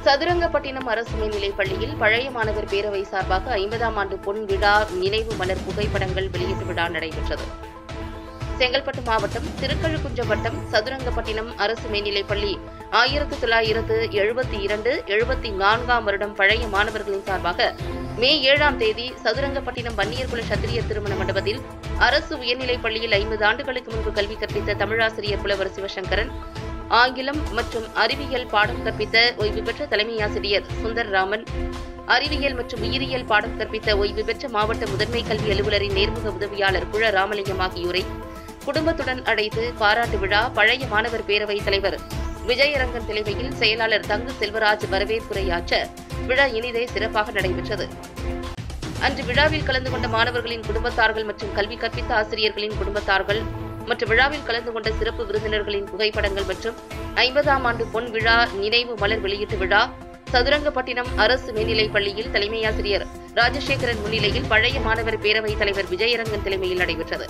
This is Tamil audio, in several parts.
சதுரங்கப்பட்டினம் அரசு மேல்நிலைப் பள்ளியில் பழைய மாணவர் பேரவை சார்பாக ஐம்பதாம் ஆண்டு பொன் விழா நினைவு மலர் புகைப்படங்கள் வெளியீட்டு விழா நடைபெற்றது செங்கல்பட்டு மாவட்டம் திருக்கழுக்குன்றம் வட்டம் சதுரங்கப்பட்டினம் அரசு மேல்நிலைப் பள்ளி ஆயிரத்து தொள்ளாயிரத்து எழுபத்தி இரண்டு எழுபத்தி நான்காம் வருடம் பழைய மாணவர்களின் சார்பாக மே ஏழாம் தேதி சதுரங்கப்பட்டினம் வன்னியர்குல சத்திரியர் திருமண மண்டபத்தில் அரசு உயர்நிலைப் பள்ளியில் ஐம்பது ஆண்டுகளுக்கு முன்பு கல்வி கற்பித்த தமிழாசிரியர் புலவர் சிவசங்கரன் ஆங்கிலம் மற்றும் அறிவியல் பாடம் கற்பித்த ஓய்வு பெற்ற தலைமை ஆசிரியர் சுந்தர்ராமன் அறிவியல் மற்றும் உயிரியல் பாடம் கற்பித்த ஓய்வு பெற்ற மாவட்ட முதன்மை கல்வி அலுவலரின் நேர்முக உதவியாளர் குழ ராமலிங்கம் ஆகியோரை குடும்பத்துடன் அழைத்து பாராட்டு விழா பழைய மாணவர் பேரவைத் தலைவர் விஜயரங்கன் தலைமையில் செயலாளர் தங்கு செல்வராஜ் வரவேற்புரையாற்ற விழா இனிதே சிறப்பாக நடைபெற்றது அன்று விழாவில் கலந்து கொண்ட மாணவர்களின் குடும்பத்தார்கள் மற்றும் கல்வி கற்பித்த ஆசிரியர்களின் குடும்பத்தார்கள் மற்றும் விழாவில் கலந்து கொண்ட சிறப்பு விருந்தினர்களின் புகைப்படங்கள் மற்றும் ஐம்பதாம் ஆண்டு பொன் விழா நினைவு மலர் வெளியீட்டு விழா சதுரங்கப்பட்டினம் அரசு மேல்நிலைப் பள்ளியில் தலைமை ஆசிரியர் ராஜசேகரன் முன்னிலையில் பழைய மாணவர் பேரவைத் தலைவர் விஜயரங்கன் தலைமையில் நடைபெற்றது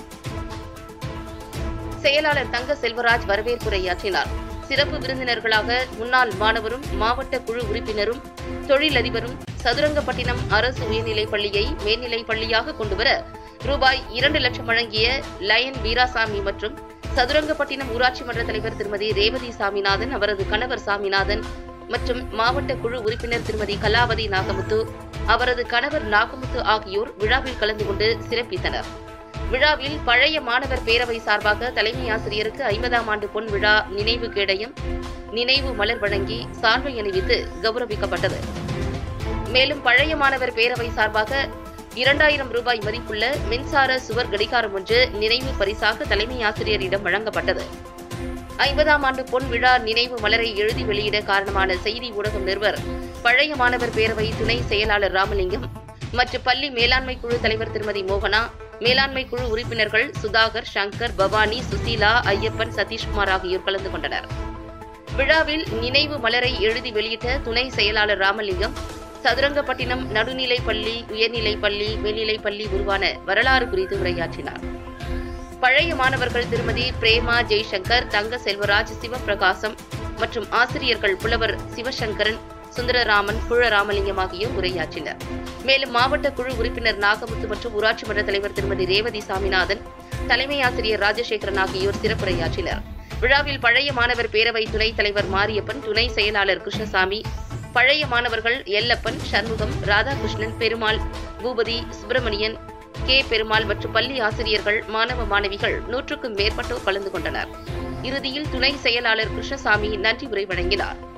செயலாளர் தங்க செல்வராஜ் வரவேற்புரையாற்றினார் சிறப்பு விருந்தினர்களாக முன்னாள் மாணவரும் மாவட்ட குழு உறுப்பினரும் தொழிலதிபரும் சதுரங்கப்பட்டினம் அரசு உயர்நிலைப் பள்ளியை மேல்நிலைப் பள்ளியாக கொண்டுவர ரூபாய் இரண்டு லட்சம் வழங்கிய லயன் வீராசாமி மற்றும் சதுரங்கப்பட்டினம் ஊராட்சி மன்ற தலைவர் திருமதி ரேவதி சாமிநாதன் அவரது கணவர் சாமிநாதன் மற்றும் மாவட்ட குழு உறுப்பினர் திருமதி கலாவதி நாகமுத்து அவரது கணவர் நாகமுத்து ஆகியோர் விழாவில் கலந்து கொண்டு சிறப்பித்தனர் விழாவில் பழைய மாணவர் பேரவை சார்பாக தலைமை ஆசிரியருக்கு ஐம்பதாம் ஆண்டு பொன் விழா நினைவு கேடயம் நினைவு மலர் வழங்கி சால்வை அணிவித்து கௌரவிக்கப்பட்டது மேலும் பழைய மாணவர் பேரவை சார்பாக இரண்டாயிரம் ரூபாய் மதிப்புள்ள மின்சார சுவர் கடிகாரம் ஒன்று நினைவு பரிசாக தலைமை ஆசிரியரிடம் வழங்கப்பட்டது ஐம்பதாம் ஆண்டு பொன் விழா நினைவு மலரை எழுதி வெளியிட காரணமான செய்தி ஊடகம் நிறுவர் பழைய மாணவர் பேரவை துணை செயலாளர் ராமலிங்கம் மற்றும் பள்ளி மேலாண்மை குழு தலைவர் திருமதி மோகனா மேலாண்மை குழு உறுப்பினர்கள் சுதாகர் சங்கர் பவானி சுசீலா ஐயப்பன் சதீஷ்குமார் ஆகியோர் கலந்து கொண்டனர் விழாவில் நினைவு மலரை எழுதி வெளியிட்ட துணை செயலாளர் ராமலிங்கம் சதுரங்கப்பட்டினம் நடுநிலைப் பள்ளி உயர்நிலைப் பள்ளி மேல்நிலைப் பள்ளி உருவான வரலாறு குறித்து உரையாற்றினார் பழைய மாணவர்கள் திருமதி பிரேமா ஜெய்சங்கர் தங்க செல்வராஜ் சிவபிரகாசம் மற்றும் ஆசிரியர்கள் புலவர் சிவசங்கரன் சுந்தரராமன் புழ ராமலிங்கம் ஆகியோர் உரையாற்றினர் மேலும் மாவட்ட குழு உறுப்பினர் நாகமுத்து மற்றும் ஊராட்சி மன்ற தலைவர் திருமதி ரேவதி சாமிநாதன் தலைமை ஆசிரியர் ராஜசேகரன் ஆகியோர் சிறப்புரையாற்றினர் விழாவில் பழைய மாணவர் பேரவை துணைத் தலைவர் மாரியப்பன் துணை செயலாளர் கிருஷ்ணசாமி பழைய மாணவர்கள் எல்லப்பன் சண்முகம் ராதாகிருஷ்ணன் பெருமாள் பூபதி சுப்பிரமணியன் கே பெருமாள் மற்றும் பள்ளி ஆசிரியர்கள் மாணவ மாணவிகள் நூற்றுக்கும் மேற்பட்டோர் கலந்து கொண்டனர் இறுதியில் துணை செயலாளர் கிருஷ்ணசாமி நன்றி உரை வழங்கினார்